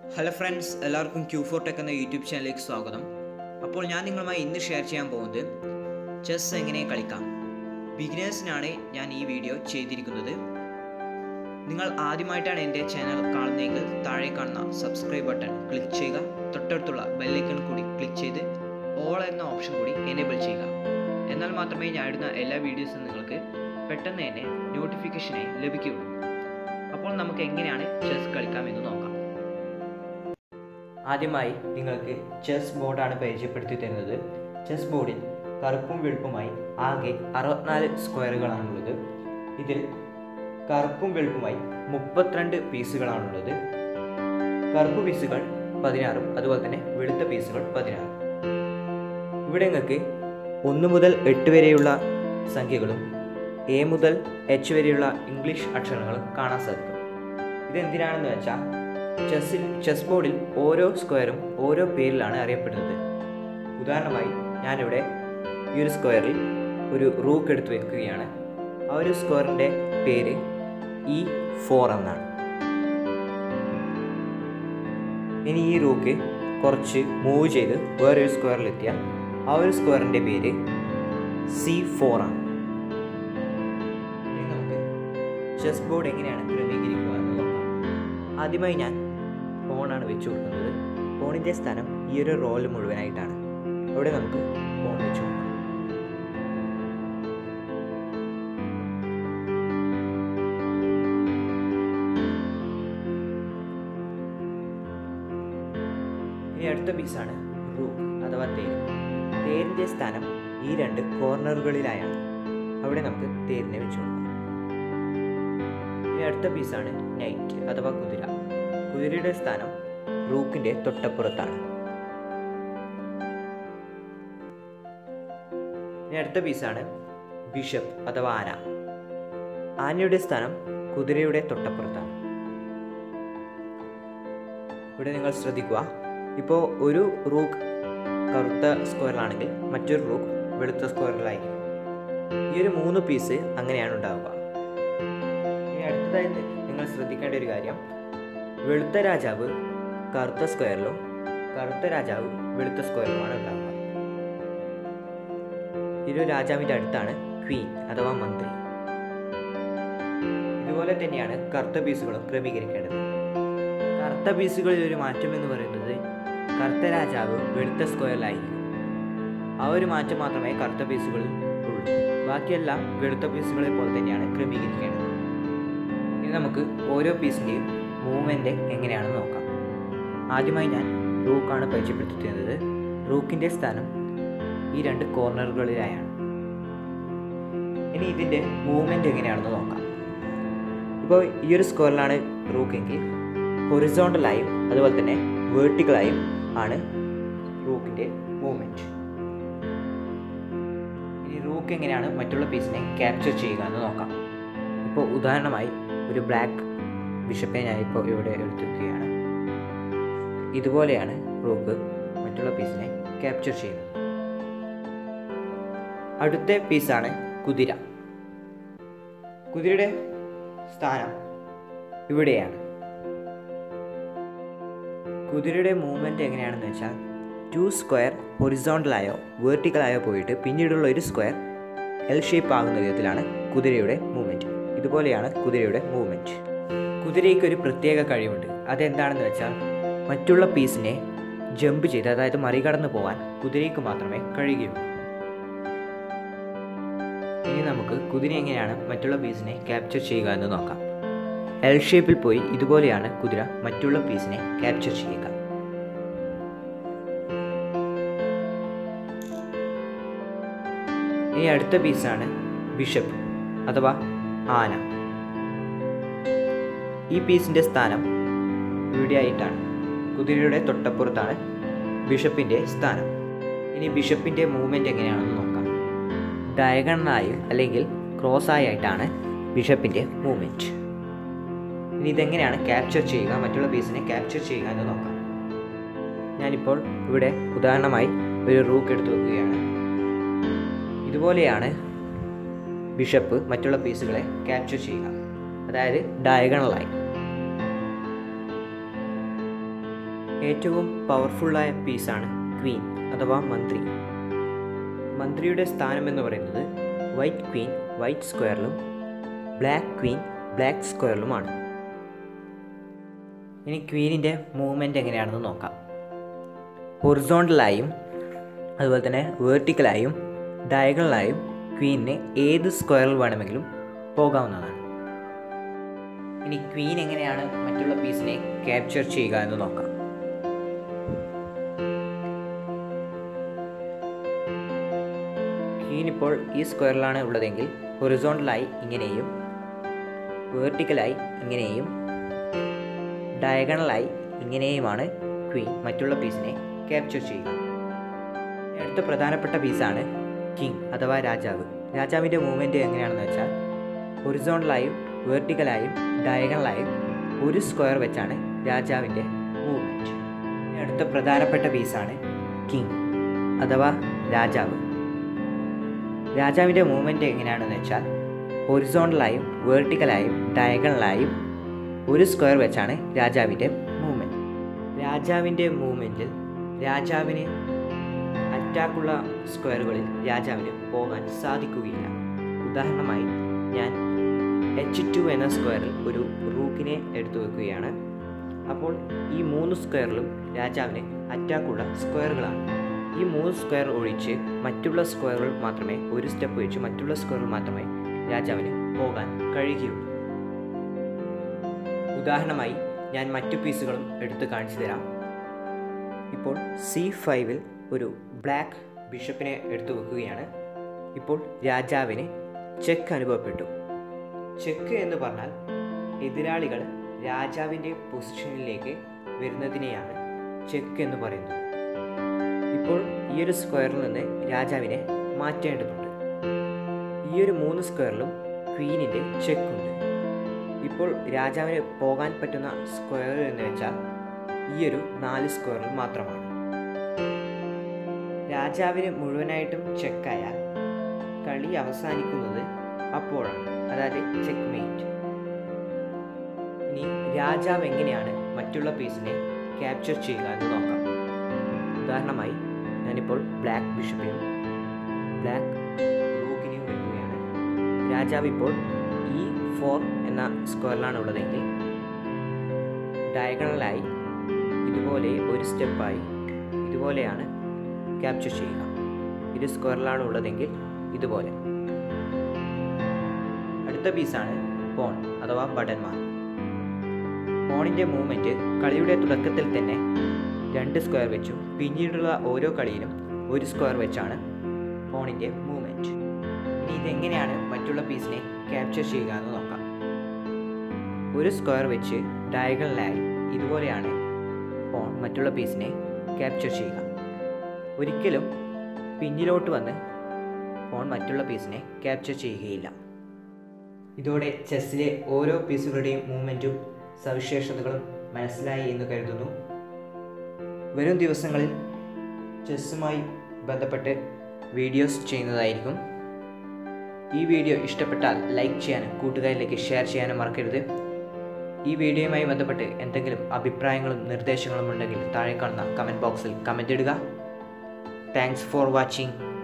hello friends എല്ലാവർക്കും Q four tech എന്ന YouTube ചാനലിലേക്ക് സ്വാഗതം അപ്പോൾ ഞാൻ നിങ്ങളുമായി ഇന്ന് ഷെയർ ചെയ്യാൻ പോകുന്നത് ചെസ് എങ്ങനെ കളിക്കാം ബിഗിനേഴ്സിനാണ് ഞാൻ ഈ വീഡിയോ ചെയ്തിരിക്കുന്നത് നിങ്ങൾ ആദ്യമായിട്ടാണ് എൻ്റെ ചാനൽ കാണുന്നതെങ്കിൽ താഴെ കാണുന്ന സബ്സ്ക്രൈബ് ബട്ടൺ ക്ലിക്ക് ചെയ്യുക തൊട്ടടുത്തുള്ള ബെല്ലൈക്കൺ കൂടി ക്ലിക്ക് ചെയ്ത് ഓൾ എന്ന ഓപ്ഷൻ കൂടി എനേബിൾ ചെയ്യുക എന്നാൽ മാത്രമേ ഞാൻ ഇടുന്ന എല്ലാ വീഡിയോസും നിങ്ങൾക്ക് പെട്ടെന്ന് തന്നെ നോട്ടിഫിക്കേഷനായി ലഭിക്കുകയുള്ളൂ അപ്പോൾ നമുക്ക് എങ്ങനെയാണ് ചെസ് കളിക്കാമെന്ന് നോക്കാം ആദ്യമായി നിങ്ങൾക്ക് ചെസ് ബോർഡാണ് പരിചയപ്പെടുത്തി തരുന്നത് ചെസ് ബോർഡിൽ കറുപ്പും വെളുപ്പുമായി ആകെ അറുപത്തിനാല് സ്ക്വയറുകളാണുള്ളത് ഇതിൽ കറുപ്പും വെളുപ്പുമായി മുപ്പത്തിരണ്ട് പീസുകളാണുള്ളത് കറുപ്പ് പീസുകൾ പതിനാറും അതുപോലെ തന്നെ വെളുത്ത പീസുകൾ പതിനാറും ഇവിടെ നിങ്ങൾക്ക് ഒന്ന് മുതൽ എട്ട് വരെയുള്ള സംഖ്യകളും എ മുതൽ എച്ച് വരെയുള്ള ഇംഗ്ലീഷ് അക്ഷരങ്ങളും കാണാൻ സാധിക്കും ഇതെന്തിനാണെന്ന് വെച്ചാൽ ചെസ്സിൽ ചെസ് ബോർഡിൽ ഓരോ സ്ക്വയറും ഓരോ പേരിലാണ് അറിയപ്പെടുന്നത് ഉദാഹരണമായി ഞാനിവിടെ ഈ ഒരു സ്ക്വയറിൽ ഒരു റൂക്ക് എടുത്ത് വെക്കുകയാണ് ആ ഒരു സ്ക്വയറിൻ്റെ പേര് ഇ ഫോർ എന്നാണ് ഇനി ഈ റൂക്ക് കുറച്ച് മൂവ് ചെയ്ത് വേറൊരു സ്ക്വയറിലെത്തിയാൽ ആ ഒരു സ്ക്വയറിൻ്റെ പേര് സി ഫോർ ആണ് ഇനി നമുക്ക് ചെസ് ബോർഡ് എങ്ങനെയാണ് ക്രമീകരിക്കുക എന്ന് നോക്കാം ആദ്യമായി ഞാൻ ഫോണാണ് വെച്ച് കൊടുക്കുന്നത് ഫോണിൻ്റെ സ്ഥാനം ഈ ഒരു റോല് മുഴുവനായിട്ടാണ് അവിടെ നമുക്ക് ഫോൺ വെച്ച് കൊടുക്കാം ഇനി അടുത്ത പീസാണ് റൂക്ക് അഥവാ തേര് തേരിൻ്റെ സ്ഥാനം ഈ രണ്ട് കോർണറുകളിലായാണ് അവിടെ നമുക്ക് തേരിനെ വെച്ച് കൊടുക്കാം ഇനി അടുത്ത പീസാണ് നൈറ്റ് അഥവാ കുതിര കുതിരയുടെ സ്ഥാനം റൂക്കിന്റെ തൊട്ടപ്പുറത്താണ് ഇനി അടുത്ത പീസാണ് ബിഷപ്പ് അഥവാ ആന ആനയുടെ സ്ഥാനം കുതിരയുടെ തൊട്ടപ്പുറത്താണ് ഇവിടെ നിങ്ങൾ ശ്രദ്ധിക്കുക ഇപ്പോൾ ഒരു റൂക്ക് കറുത്ത സ്ക്വയറിലാണെങ്കിൽ മറ്റൊരു റൂക്ക് വെളുത്ത സ്ക്വയറിലായിരിക്കും ഈ ഒരു മൂന്ന് പീസ് അങ്ങനെയാണ് ഉണ്ടാവുക ഇനി അടുത്തതായി നിങ്ങൾ ശ്രദ്ധിക്കേണ്ട ഒരു കാര്യം വെളുത്ത രാജാവ് കറുത്ത സ്ക്വയറിലും കറുത്ത രാജാവ് വെളുത്ത സ്ക്വയറിലുമാണ് ഉണ്ടാവുക ഇരു രാജാവിൻ്റെ അടുത്താണ് ക്വീൻ അഥവാ മന്ത്രി ഇതുപോലെ തന്നെയാണ് കറുത്ത പീസുകളും ക്രമീകരിക്കേണ്ടത് കറുത്ത പീസുകളിൽ ഒരു മാറ്റം എന്ന് പറയുന്നത് കറുത്ത രാജാവ് വെളുത്ത സ്ക്വയറിലായിരിക്കും ആ ഒരു മാറ്റം മാത്രമേ കറുത്ത പീസുകളിൽ ഉള്ളൂ ബാക്കിയെല്ലാം വെളുത്ത പീസുകളെ പോലെ തന്നെയാണ് ക്രമീകരിക്കേണ്ടത് ഇനി നമുക്ക് ഓരോ പീസിൻ്റെയും മൂവ്മെൻറ്റ് എങ്ങനെയാണെന്ന് നോക്കാം ആദ്യമായി ഞാൻ റൂക്കാണ് പരിചയപ്പെടുത്തി തരുന്നത് റൂക്കിൻ്റെ സ്ഥാനം ഈ രണ്ട് കോർണറുകളിലായാണ് ഇനി ഇതിൻ്റെ മൂവ്മെൻറ്റ് എങ്ങനെയാണെന്ന് നോക്കാം ഇപ്പോൾ ഈ ഒരു സ്ക്വയറിലാണ് റൂക്കെങ്കിൽ ഹൊറിസോണ്ടലായും അതുപോലെ തന്നെ വേർട്ടിക്കലായും ആണ് റൂക്കിൻ്റെ മൂവ്മെൻറ്റ് ഇനി റൂക്ക് എങ്ങനെയാണ് മറ്റുള്ള പീസിനെ ക്യാപ്ചർ ചെയ്യുക എന്ന് നോക്കാം ഇപ്പോൾ ഉദാഹരണമായി ഒരു ബ്ലാക്ക് ബിഷപ്പിനെ ഞാൻ ഇപ്പോൾ ഇവിടെ എടുത്തു വെക്കുകയാണ് ഇതുപോലെയാണ് റൂക്ക് മറ്റുള്ള പീസിനെ ക്യാപ്ചർ ചെയ്യുന്നത് അടുത്ത പീസാണ് കുതിര കുതിരയുടെ സ്ഥാനം ഇവിടെയാണ് കുതിരയുടെ മൂവ്മെൻറ്റ് എങ്ങനെയാണെന്ന് വെച്ചാൽ ടു സ്ക്വയർ ഹൊറിസോണ്ടലായോ വേർട്ടിക്കലായോ പോയിട്ട് പിന്നീടുള്ള ഒരു സ്ക്വയർ എൽ ഷേപ്പ് ആകുന്ന വിധത്തിലാണ് കുതിരയുടെ മൂവ്മെൻറ്റ് ഇതുപോലെയാണ് കുതിരയുടെ മൂവ്മെൻറ്റ് കുതിരയ്ക്ക് ഒരു പ്രത്യേക കഴിവുണ്ട് അതെന്താണെന്ന് വെച്ചാൽ മറ്റുള്ള പീസിനെ ജമ്പ് ചെയ്ത് അതായത് മറികടന്നു പോകാൻ കുതിരയ്ക്ക് മാത്രമേ കഴിയുകയുള്ളൂ ഇനി നമുക്ക് കുതിര എങ്ങനെയാണ് മറ്റുള്ള പീസിനെ ക്യാപ്ചർ ചെയ്യുക എന്ന് നോക്കാം എൽ ഷേപ്പിൽ പോയി ഇതുപോലെയാണ് കുതിര മറ്റുള്ള പീസിനെ ക്യാപ്ചർ ചെയ്യുക ഇനി അടുത്ത പീസാണ് ബിഷപ്പ് അഥവാ ആന ഈ പീസിൻ്റെ സ്ഥാനം ഇവിടെയായിട്ടാണ് കുതിരയുടെ തൊട്ടപ്പുറത്താണ് ബിഷപ്പിൻ്റെ സ്ഥാനം ഇനി ബിഷപ്പിൻ്റെ മൂവ്മെൻറ്റ് എങ്ങനെയാണെന്ന് നോക്കാം ഡയഗണലായും അല്ലെങ്കിൽ ക്രോസ് ആയിട്ടാണ് ബിഷപ്പിൻ്റെ മൂവ്മെൻറ്റ് ഇനി ഇതെങ്ങനെയാണ് ക്യാപ്ചർ ചെയ്യുക മറ്റുള്ള പീസിനെ ക്യാപ്ചർ ചെയ്യുക എന്ന് നോക്കാം ഞാനിപ്പോൾ ഇവിടെ ഉദാഹരണമായി ഒരു റൂക്ക് എടുത്തു വെക്കുകയാണ് ഇതുപോലെയാണ് ബിഷപ്പ് മറ്റുള്ള പീസുകളെ ക്യാപ്ചർ ചെയ്യുക അതായത് ഡയഗണലായി ഏറ്റവും പവർഫുള്ളായ പീസാണ് ക്വീൻ അഥവാ മന്ത്രി മന്ത്രിയുടെ സ്ഥാനം എന്ന് പറയുന്നത് വൈറ്റ് ക്വീൻ വൈറ്റ് സ്ക്വയറിലും ബ്ലാക്ക് ക്വീൻ ബ്ലാക്ക് സ്ക്വയറിലുമാണ് ഇനി ക്വീനിൻ്റെ മൂവ്മെൻറ്റ് എങ്ങനെയാണെന്ന് നോക്കാം ഹൊറിസോണ്ടലായും അതുപോലെ തന്നെ വേർട്ടിക്കലായും ഡയഗണലായും ക്വീനിന് ഏത് സ്ക്വയറിൽ വേണമെങ്കിലും പോകാവുന്നതാണ് ഇനി ക്വീൻ എങ്ങനെയാണ് മറ്റുള്ള പീസിനെ ക്യാപ്ചർ ചെയ്യുക എന്ന് നോക്കാം ക്വീൻ ഇപ്പോൾ ഈ സ്ക്വയറിലാണ് ഉള്ളതെങ്കിൽ ഹൊറിസോണ്ടലായി ഇങ്ങനെയും വേർട്ടിക്കലായി ഇങ്ങനെയും ഡയഗണലായി ഇങ്ങനെയുമാണ് ക്വീൻ മറ്റുള്ള പീസിനെ ക്യാപ്ചർ ചെയ്യുക അടുത്ത പ്രധാനപ്പെട്ട പീസാണ് കിങ് അഥവാ രാജാവ് രാജാവിൻ്റെ മൂവ്മെൻറ്റ് എങ്ങനെയാണെന്ന് വെച്ചാൽ ഹൊറിസോണ്ടലായും വേർട്ടിക്കലായും ഡയഗണലായും ഒരു സ്ക്വയർ വെച്ചാണ് രാജാവിൻ്റെ മൂവ്മെൻറ്റ് അടുത്ത പ്രധാനപ്പെട്ട പീസാണ് കിങ് അഥവാ രാജാവ് രാജാവിൻ്റെ മൂവ്മെൻറ്റ് എങ്ങനെയാണെന്ന് വെച്ചാൽ ഹൊറിസോണ്ടലായും വേർട്ടിക്കലായും ഡയഗണലായും ഒരു സ്ക്വയർ വെച്ചാണ് രാജാവിൻ്റെ മൂവ്മെൻറ്റ് രാജാവിൻ്റെ മൂവ്മെൻറ്റിൽ രാജാവിന് അറ്റാക്കുള്ള സ്ക്വയറുകളിൽ രാജാവിന് പോകാൻ സാധിക്കുകയില്ല ഉദാഹരണമായി ഞാൻ എച്ച് ടു എന്ന സ്ക്വയറിൽ ഒരു റൂക്കിനെ എടുത്തു വെക്കുകയാണ് അപ്പോൾ ഈ മൂന്ന് സ്ക്വയറിലും രാജാവിന് അറ്റാക്കുള്ള സ്ക്വയറുകളാണ് ഈ മൂന്ന് സ്ക്വയർ ഒഴിച്ച് മറ്റുള്ള സ്ക്വയറുകൾ മാത്രമേ ഒരു സ്റ്റെപ്പ് വെച്ച് മറ്റുള്ള സ്ക്വയറുകൾ മാത്രമേ രാജാവിന് പോകാൻ കഴിയുകയുള്ളൂ ഉദാഹരണമായി ഞാൻ മറ്റു പീസുകളും എടുത്ത് കാണിച്ചു തരാം ഇപ്പോൾ സി ഫൈവിൽ ഒരു ബ്ലാക്ക് ബിഷപ്പിനെ എടുത്തു വെക്കുകയാണ് ഇപ്പോൾ രാജാവിന് ചെക്ക് അനുഭവപ്പെട്ടു ചെക്ക് എന്ന് പറഞ്ഞാൽ എതിരാളികൾ രാജാവിൻ്റെ പൊസിഷനിലേക്ക് വരുന്നതിനെയാണ് ചെക്ക് എന്ന് പറയുന്നത് ഇപ്പോൾ ഈ ഒരു സ്ക്വയറിൽ നിന്ന് രാജാവിനെ മാറ്റേണ്ടതുണ്ട് ഈ ഒരു മൂന്ന് സ്ക്വയറിലും ക്വീനിൻ്റെ ചെക്കുണ്ട് ഇപ്പോൾ രാജാവിന് പോകാൻ പറ്റുന്ന സ്ക്വയർ എന്ന് വെച്ചാൽ ഈ ഒരു നാല് സ്ക്വയറിൽ മാത്രമാണ് രാജാവിന് മുഴുവനായിട്ടും ചെക്കായാൽ കളി അവസാനിക്കുന്നത് അപ്പോഴാണ് അതായത് ചെക്ക് മേറ്റ് ഇനി രാജാവ് എങ്ങനെയാണ് മറ്റുള്ള പീസിനെ ക്യാപ്ചർ ചെയ്യുക എന്ന് നോക്കാം ഉദാഹരണമായി ഞാനിപ്പോൾ ബ്ലാക്ക് ബിഷപ്പിനും ബ്ലാക്ക് റൂക്കിനെയും വെക്കുകയാണ് രാജാവ് ഇപ്പോൾ ഈ ഫോർ എന്ന സ്ക്വയറിലാണ് ഉള്ളതെങ്കിൽ ഡയഗണലായി ഇതുപോലെ ഒരു സ്റ്റെപ്പായി ഇതുപോലെയാണ് ക്യാപ്ചർ ചെയ്യുക ഇത് സ്ക്വയറിലാണ് ഉള്ളതെങ്കിൽ ഇതുപോലെ അടുത്ത പീസാണ് പോൺ അഥവാ ബട്ടന്മാർ പോണിൻ്റെ മൂവ്മെൻറ്റ് കളിയുടെ തുടക്കത്തിൽ തന്നെ രണ്ട് സ്ക്വയർ വെച്ചും പിന്നീടുള്ള ഓരോ കളിയിലും ഒരു സ്ക്വയർ വെച്ചാണ് പോണിൻ്റെ മൂവ്മെൻറ്റ് ഇനി ഇതെങ്ങനെയാണ് മറ്റുള്ള പീസിനെ ക്യാപ്ചർ ചെയ്യുക എന്ന് നോക്കാം ഒരു സ്ക്വയർ വെച്ച് ഡയഗണലായി ഇതുപോലെയാണ് പോൺ മറ്റുള്ള പീസിനെ ക്യാപ്ചർ ചെയ്യുക ഒരിക്കലും പിന്നിലോട്ട് വന്ന് പോൺ മറ്റുള്ള പീസിനെ ക്യാപ്ചർ ചെയ്യുകയില്ല ഇതോടെ ചെസ്സിലെ ഓരോ പീസുകളുടെയും മൂവ്മെൻറ്റും സവിശേഷതകളും മനസ്സിലായി എന്ന് കരുതുന്നു വരും ദിവസങ്ങളിൽ ചെസ്സുമായി ബന്ധപ്പെട്ട് വീഡിയോസ് ചെയ്യുന്നതായിരിക്കും ഈ വീഡിയോ ഇഷ്ടപ്പെട്ടാൽ ലൈക്ക് ചെയ്യാനും കൂട്ടുകാരിലേക്ക് ഷെയർ ചെയ്യാനും മറക്കരുത് ഈ വീഡിയോയുമായി ബന്ധപ്പെട്ട് എന്തെങ്കിലും അഭിപ്രായങ്ങളും നിർദ്ദേശങ്ങളും ഉണ്ടെങ്കിൽ താഴെ കാണുന്ന കമൻറ്റ് ബോക്സിൽ കമൻ്റ് ഇടുക താങ്ക്സ് ഫോർ വാച്ചിങ്